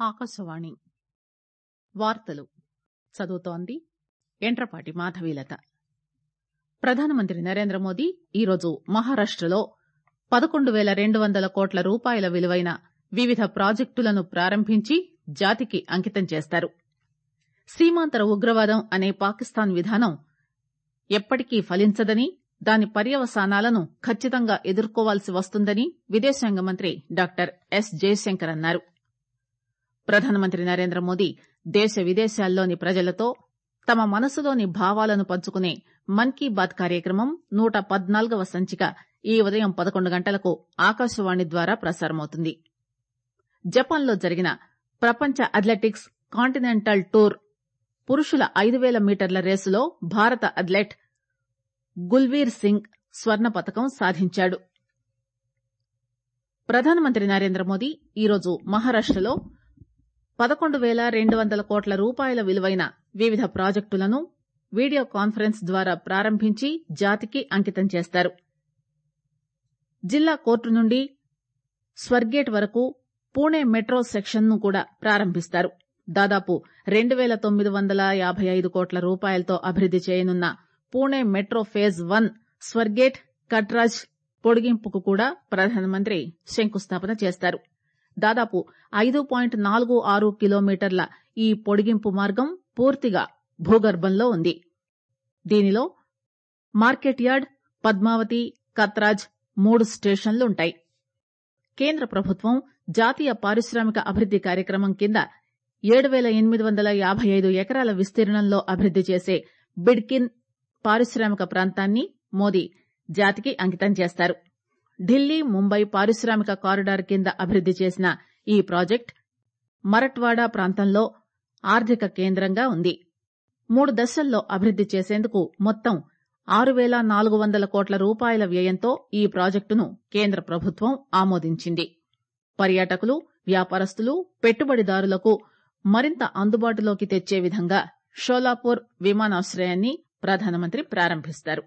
ఆకాశవాణి వార్తలు చదువుతోంది యంట్రపాటి మాధవీలత ప్రధానమంత్రి నరేంద్రమోదీ ఈరోజు మహారాష్టలో పదకొండు పేల రెండు వందల కోట్ల రూపాయల విలువైన వివిధ ప్రాజెక్టులను ప్రారంభించి జాతికి అంకితం చేస్తారు సీమాంతర ఉగ్రవాదం అనే పాకిస్తాన్ విధానం ఎప్పటికీ ఫలించదని దాని పర్యవసానాలను ఖచ్చితంగా ఎదుర్కోవాల్సి వస్తుందని విదేశాంగ మంత్రి డాక్టర్ ఎస్ జయశంకర్ అన్నారు ప్రధానమంత్రి నరేంద్రమోదీ దేశ విదేశాల్లోని ప్రజలతో తమ మనసులోని భావాలను పంచుకునే మన్ కీ బాత్ కార్యక్రమం నూట పద్నాలుగవ సంచిక ఈ ఉదయం పదకొండు గంటలకు ఆకాశవాణి ద్వారా ప్రసారమవుతుంది జపాన్ లో జరిగిన ప్రపంచ అథ్లెటిక్స్ కాంటినెంటల్ టూర్ పురుషుల ఐదు పేల మీటర్ల రేసులో భారత అథ్లెట్ గుల్వీర్ సింగ్ స్వర్ణ పతకం సాధించాడు ప్రధానమంత్రి నరేంద్రమోదీ ఈరోజు మహారాష్టలో పదకొండు పేల రెండు వందల కోట్ల రూపాయల విలువైన వివిధ ప్రాజెక్టులను వీడియో కాన్పరెన్స్ ద్వారా ప్రారంభించి జాతికి అంకితం చేస్తారు జిల్లా కోర్టు నుండి స్వర్గేట్ వరకు పూణె మెట్రో సెక్షన్ ను కూడా ప్రారంభిస్తారు దాదాపు రెండు పేల తొమ్మిది వందల యాబై ఐదు కోట్ల రూపాయలతో అభివృద్ది చేయనున్న Pune metro phase one Swargate Katraj పొడిగింపుకు కూడా ప్రధానమంత్రి శంకుస్థాపన చేస్తారు దాదాపు ఐదు పాయింట్ నాలుగు ఆరు కిలోమీటర్ల ఈ పొడిగింపు మార్గం పూర్తిగా భూగర్భంలో ఉంది దీనిలో మార్కెట్ యార్డ్ పద్మావతి కత్రాజ్ మూడు స్టేషన్లుంటాయి కేంద్ర ప్రభుత్వం జాతీయ పారిశ్రామిక అభివృద్ది కార్యక్రమం కింద ఏడు పేల ఎనిమిది వందల యాబై ఐదు ఎకరాల విస్తీర్ణంలో అభివృద్ది చేసే బిడ్కిన్ పారిశ్రామిక ప్రాంతాన్ని మోదీ జాతికి అంకితం చేస్తారు ఢిల్లీ ముంబై పారిశ్రామిక కారిడార్ కింద అభివృద్ది చేసిన ఈ ప్రాజెక్టు మరట్వాడా ప్రాంతంలో ఆర్థిక కేంద్రంగా ఉంది మూడు దశల్లో అభివృద్ది చేసేందుకు మొత్తం ఆరు పేల నాలుగు వందల కోట్ల రూపాయల వ్యయంతో ఈ ప్రాజెక్టును కేంద్ర ప్రభుత్వం ఆమోదించింది పర్యాటకులు వ్యాపారస్తులు పెట్టుబడిదారులకు మరింత అందుబాటులోకి తెచ్చే విధంగా షోలాపూర్ విమానాశ్రయాన్ని ప్రధానమంత్రి ప్రారంభిస్తారు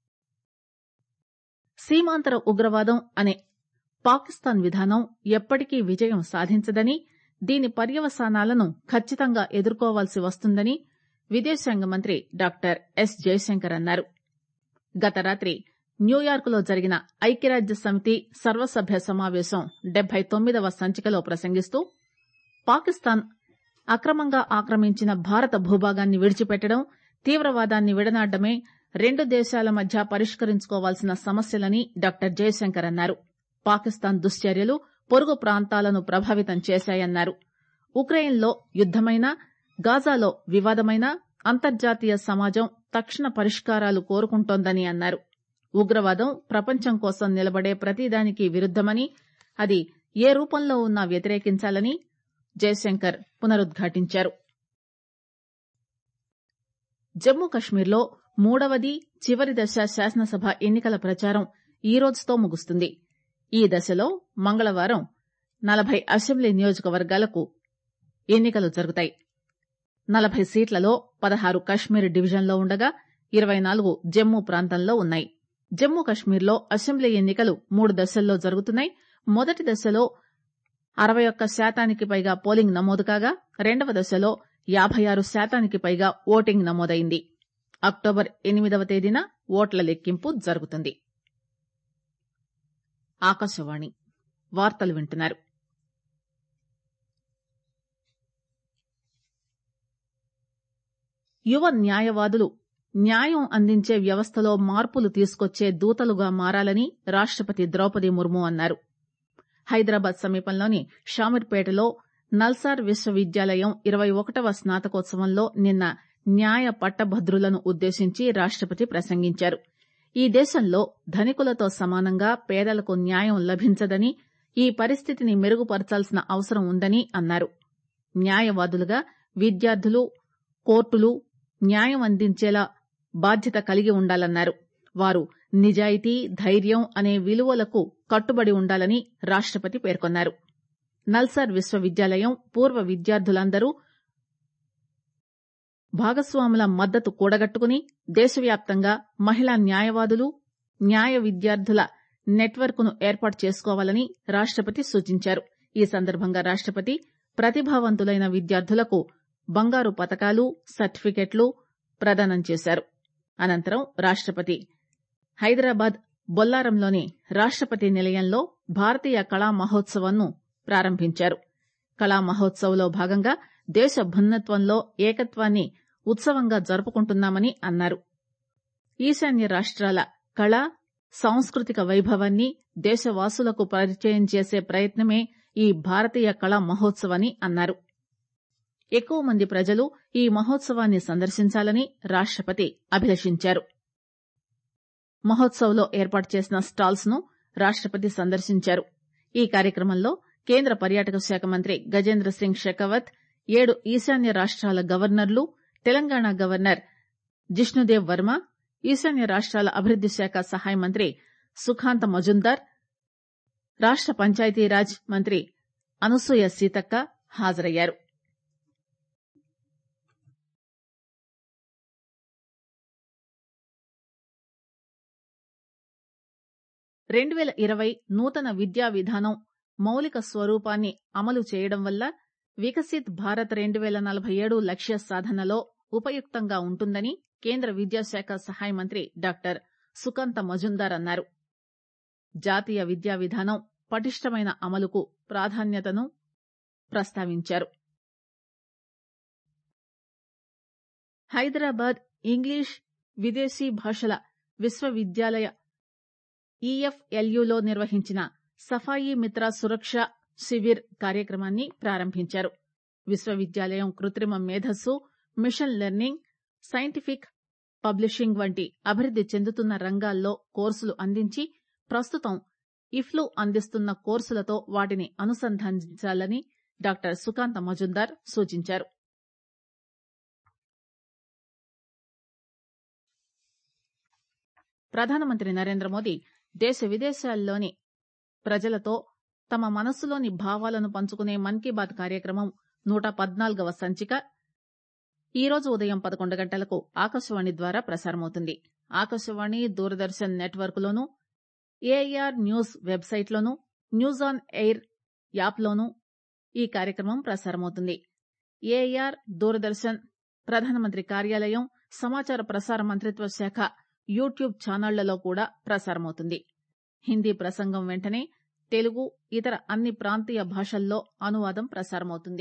సీమాంతర ఉగ్రవాదం అనే పాకిస్తాన్ విధానం ఎప్పటికీ విజయం సాధించదని దీని పర్యవసానాలను ఖచ్చితంగా ఎదుర్కోవాల్సి వస్తుందని విదేశాంగ మంత్రి డాక్టర్ ఎస్ జయశంకర్ అన్నారు గత రాత్రి న్యూయార్క్ లో జరిగిన ఐక్యరాజ్య సమితి సర్వసభ్య సమావేశం డెబ్బై తొమ్మిదవ సంచికలో ప్రసంగిస్తూ పాకిస్తాన్ అక్రమంగా ఆక్రమించిన భారత భూభాగాన్ని విడిచిపెట్టడం తీవ్రవాదాన్ని విడనాడడమే రెండు దేశాల మధ్య పరిష్కరించుకోవాల్సిన సమస్యలని డాక్టర్ జయశంకర్ అన్నారు పాకిస్తాన్ దుశ్చర్యలు పొరుగు ప్రాంతాలను ప్రభావితం చేశాయన్నారు ఉక్రెయిన్లో యుద్దమైనా గాజాలో వివాదమైనా అంతర్జాతీయ సమాజం తక్షణ పరిష్కారాలు కోరుకుంటోందని అన్నారు ఉగ్రవాదం ప్రపంచం కోసం నిలబడే ప్రతిదానికి విరుద్దమని అది ఏ రూపంలో ఉన్నా వ్యతిరేకించాలని జయశంకర్ పునరుద్ఘాటించారు జమ్మూ కశ్మీర్లో మూడవది చివరి దశ శాసనసభ ఎన్నికల ప్రచారం ఈ రోజుతో ముగుస్తుంది ఈ దశలో మంగళవారం నలభై అసెంబ్లీ నియోజకవర్గాలకు ఎన్నికలు జరుగుతాయి నలభై సీట్లలో పదహారు కశ్మీర్ డివిజన్లో ఉండగా ఇరవై నాలుగు జమ్మూ ప్రాంతంలో ఉన్నాయి జమ్మూ కశ్మీర్లో అసెంబ్లీ ఎన్నికలు మూడు దశల్లో జరుగుతున్నాయి మొదటి దశలో అరవై ఒక్క శాతానికి పైగా పోలింగ్ నమోదు కాగా రెండవ దశలో యాబై ఆరు శాతానికి పైగా ఓటింగ్ నమోదైంది అక్టోబర్ ఎనిమిదవ తేదీన ఓట్ల లెక్కింపు జరుగుతుంది ఆకాశవాణి వార్తలు వింటున్నారు యువ న్యాయవాదులు న్యాయం అందించే వ్యవస్థలో మార్పులు తీసుకొచ్చే దూతలుగా మారాలని రాష్టపతి ద్రౌపది ముర్ము అన్నారు హైదరాబాద్ సమీపంలోని షామీర్పేటలో నల్సార్ విశ్వవిద్యాలయం ఇరవై ఒకటవ స్నాతకోత్సవంలో నిన్న న్యాయ పట్టభద్రులను ఉద్దేశించి రాష్టపతి ప్రసంగించారు ఈ దేశంలో ధనికులతో సమానంగా పేదలకు న్యాయం లభించదని ఈ పరిస్థితిని మెరుగుపరచాల్సిన అవసరం ఉందని అన్నారు న్యాయవాదులుగా విద్యార్థులు కోర్టులు న్యాయం అందించేలా బాధ్యత కలిగి ఉండాలన్నారు వారు నిజాయితీ ధైర్యం అనే విలువలకు కట్టుబడి ఉండాలని రాష్టపతి పేర్కొన్నారు నల్సార్ విశ్వవిద్యాలయం పూర్వ విద్యార్థులందరూ భాగస్వాముల మద్దతు కూడగట్టుకుని దేశవ్యాప్తంగా మహిళా న్యాయవాదులు న్యాయ విద్యార్థుల నెట్వర్క్ ను ఏర్పాటు చేసుకోవాలని రాష్టపతి సూచించారు ఈ సందర్భంగా రాష్టపతి ప్రతిభావంతులైన విద్యార్థులకు బంగారు పతకాలు సర్టిఫికెట్లు ప్రదానం చేశారు అనంతరం రాష్టపతి హైదరాబాద్ బొల్లారంలోని రాష్టపతి నిలయంలో భారతీయ కళా మహోత్సవంను ప్రారంభించారు కళా మహోత్సవ్ లో భాగంగా దేశ భిన్నత్వంలో ఏకత్వాన్ని ఉత్సవంగా జరుపుకుంటున్నామని అన్నారు ఈశాన్య రాష్ట్రాల కళ సాంస్కృతిక వైభవాన్ని దేశవాసులకు పరిచయం చేసే ప్రయత్నమే ఈ భారతీయ కళా మహోత్సవ్ అని అన్నారు ఎక్కువ మంది ప్రజలు ఈ మహోత్సవాన్ని సందర్శించాలని రాష్టపతి అభిలషించారు మహోత్సవ్ లో ఏర్పాటు చేసిన స్టాల్స్ ను రాష్టపతి సందర్శించారు ఈ కార్యక్రమంలో కేంద్ర పర్యాటక శాఖ మంత్రి గజేంద్ర సింగ్ షెకావత్ ఏడు ఈశాన్య రాష్ట్రాల గవర్నర్లు తెలంగాణ గవర్నర్ జిష్ణుదేవ్ వర్మ ఈశాన్య రాష్ట్రాల అభివృద్ది శాఖ సహాయ మంత్రి సుఖాంత మజుందార్ రాష్ట పంచాయతీరాజ్ మంత్రి అనసూయ సీతక్క హాజరయ్యారు రెండు పేల ఇరవై నూతన విద్యా విధానం మౌలిక స్వరూపాన్ని అమలు చేయడం వల్ల వికసిత్ భారత్ రెండు పేల నలభై ఏడు లక్ష్య సాధనలో ఉపయుక్తంగా ఉంటుందని కేంద్ర విద్యాశాఖ సహాయ మంత్రి డాక్టర్ సుకాంత మజుందార్ అన్నారు జాతీయ విద్యా విధానం పటిష్టమైన అమలుకు ప్రాధాన్యతను ప్రస్తావించారు హైదరాబాద్ ఇంగ్లీష్ విదేశీ భాషల విశ్వవిద్యాలయ ఈఎఫ్ఎల్యూలో నిర్వహించిన సఫాయి మిత్ర సురక్ష శివిర్ కార్యక్రమాన్ని ప్రారంభించారు విశ్వవిద్యాలయం కృత్రిమ మేధస్సు మిషన్ లెర్నింగ్ సైంటిఫిక్ పబ్లిషింగ్ వంటి అభివృద్ది చెందుతున్న రంగాల్లో కోర్సులు అందించి ప్రస్తుతం ఇఫ్లు అందిస్తున్న కోర్సులతో వాటిని అనుసంధానించాలని డాక్టర్ సుకాంత మజుందార్ సూచించారు ప్రధానమంత్రి నరేంద్ర మోదీ దేశ విదేశాల్లోని ప్రజలతో తమ మనస్సులోని భావాలను పంచుకునే మన్ కీ బాత్ కార్యక్రమం నూట పద్నాలుగవ సంచిక ఈ రోజు ఉదయం పదకొండు గంటలకు ఆకాశవాణి ద్వారా ప్రసారమవుతుంది ఆకాశవాణి దూరదర్శన్ నెట్వర్క్ లోను ఏఆర్ న్యూస్ వెబ్సైట్ లోను న్యూస్ ఆన్ ఎయిర్ యాప్ లోను ఈ కార్యక్రమం ప్రసారమవుతుంది ఏఆర్ దూరదర్శన్ ప్రధానమంత్రి కార్యాలయం సమాచార ప్రసార మంత్రిత్వ శాఖ యూట్యూబ్ ఛానళ్లలో కూడా ప్రసారమవుతుంది హిందీ ప్రసంగం వెంటనే తెలుగు ఇతర అన్ని ప్రాంతీయ భాషల్లో అనువాదం ప్రసారమవుతుంది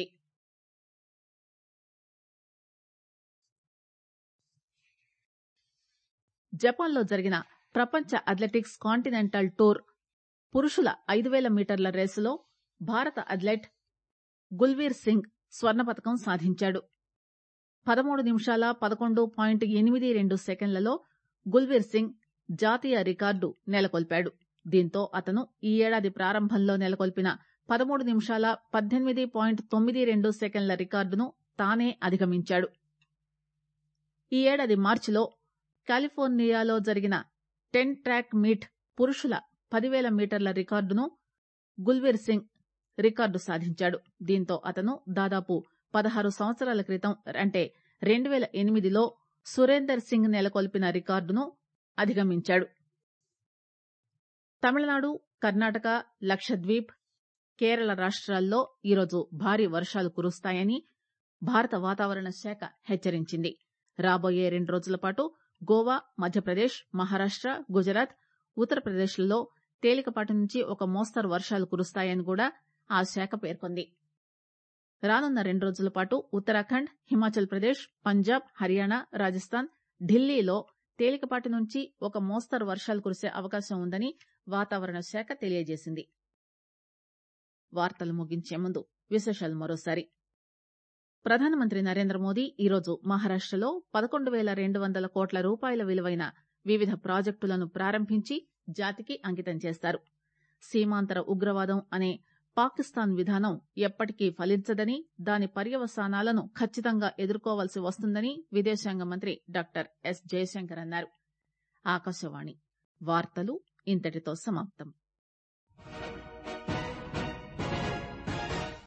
జపాన్లో జరిగిన ప్రపంచ అథ్లెటిక్స్ కాంటినెంటల్ టూర్ పురుషుల ఐదు వేల మీటర్ల రేసులో భారత అథ్లెట్ గుల్వీర్ సింగ్ స్వర్ణ పతకం సాధించాడు పదమూడు నిమిషాల పదకొండు పాయింట్ ఎనిమిది రెండు సెకండ్లలో గుల్వీర్ సింగ్ జాతీయ రికార్డు నెలకొల్పాడు దీంతో అతను ఈ ఏడాది ప్రారంభంలో నెలకొల్పిన పదమూడు నిమిషాల పద్దెనిమిది పాయింట్ తొమ్మిది రెండు సెకండ్ల రికార్డును తానే అధిగమించాడు ఈ ఏడాది మార్చిలో కాలిఫోర్నియాలో జరిగిన టెన్ ట్రాక్ మీట్ పురుషుల పదివేల మీటర్ల రికార్డును గుల్వీర్ సింగ్ రికార్డు సాధించాడు దీంతో అతను దాదాపు పదహారు సంవత్సరాల క్రితం అంటే రెండు వేల ఎనిమిదిలో సురేందర్ సింగ్ నెలకొల్పిన రికార్డును అధిగమించాడు తమిళనాడు కర్ణాటక లక్షద్వీప్ కేరళ రాష్ట్రాల్లో ఈరోజు భారీ వర్షాలు కురుస్తాయని భారత వాతావరణ శాఖ హెచ్చరించింది రాబోయే రెండు రోజుల పాటు గోవా మధ్యప్రదేశ్ మహారాష్ట గుజరాత్ ఉత్తరప్రదేశ్లలో తేలికపాటి నుంచి ఒక మోస్తరు వర్షాలు కురుస్తాయని కూడా ఆ శాఖ పేర్కొంది రానున్న రెండు రోజుల పాటు ఉత్తరాఖండ్ హిమాచల్ ప్రదేశ్ పంజాబ్ హర్యానా రాజస్థాన్ ఢిల్లీలో తేలికపాటి నుంచి ఒక మోస్తరు వర్షాలు కురిసే అవకాశం ఉందని వాతావరణ శాఖ తెలియజేసింది వార్తలు ముగించే ముందు విశేషాలు మరోసారి ప్రధానమంత్రి నరేంద్ర మోదీ ఈరోజు మహారాష్టలో పదకొండు పేల రెండు వందల కోట్ల రూపాయల విలువైన వివిధ ప్రాజెక్టులను ప్రారంభించి జాతికి అంకితం చేస్తారు సీమాంతర ఉగ్రవాదం అనే పాకిస్తాన్ విధానం ఎప్పటికీ ఫలించదని దాని పర్యవసానాలను ఖచ్చితంగా ఎదుర్కోవాల్సి వస్తుందని విదేశాంగ మంత్రి డాక్టర్ ఎస్ జయశంకర్ అన్నారు ఆకాశవాణి వార్తలు ఇంతటితో సమాప్తం